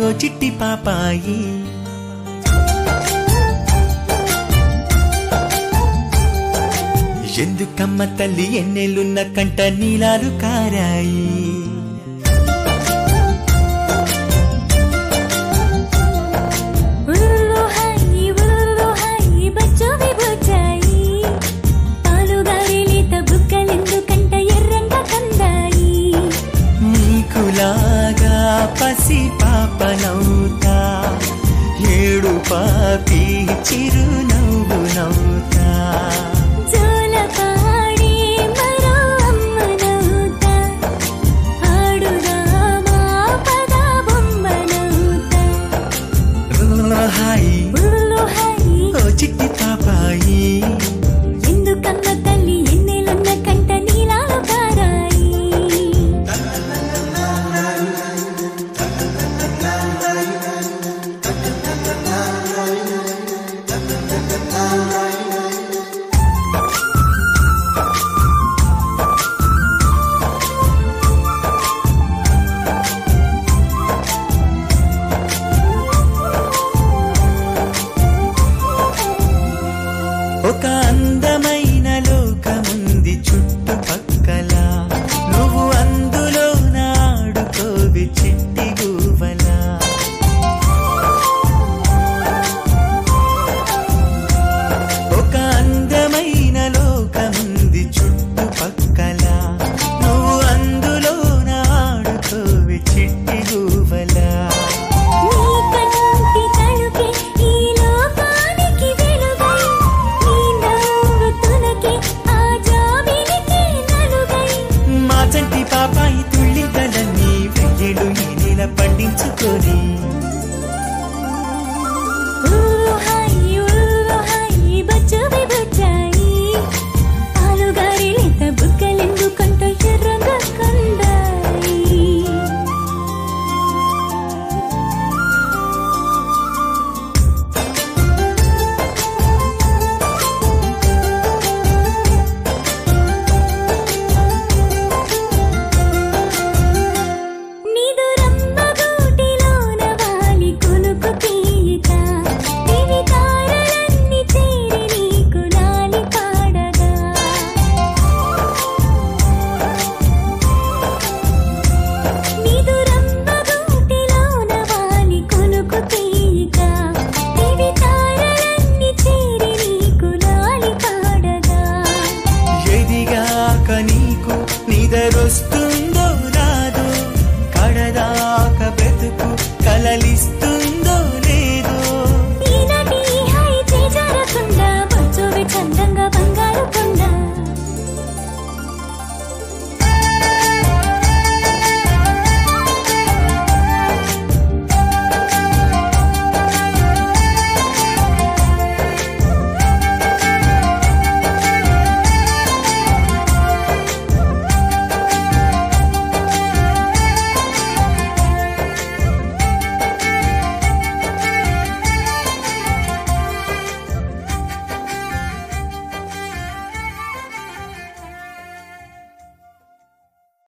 ఓ చిట్టి పాపాయి ఎందుకమ్మ తల్లి ఎన్నెలున్న కంట నీలాలు కారాయి ఉరులు హాయి ఉరులు హాయి బచ్చోవి బుచ్చాయి పాలుగారిలీత బుగ్గలెందుకంట ఎర్రంగా కందాయి నీకులాగా పసి పాపనవుతా ఏడు పాపి చిరునవ్వు నవ్వుతా జోలపాడి మరో అమ్మనవుతా ఆడుదామా పద బొమ్మనవుతా హాయి ఉరులు హాయి ఓ చిట్టి పాపాయి ఎందుకమ్మ తల్లి ఎన్నెలున్న కంట నీలాలు కారాయి ఒక అందమైన లోకముంది చుట్టుపక్కల నువ్వు అందులో నాడుకోవి చిట్టి గువ్వలా ఒక అందమైన లోకముంది చుట్టుపక్కల నువ్వు అందులో నాడుకోవి చిట్టి గువ్వలా నీ కంటి తలుపే ఈ లోకానికి వెలుగై నీ నవ్వు తునకే ఆ జాబిలికి నలుగై మా చంటి పాపాయి తుళ్ళింతలన్నీ వెయ్యేడు ఈ నెల పండించుకొని ఊ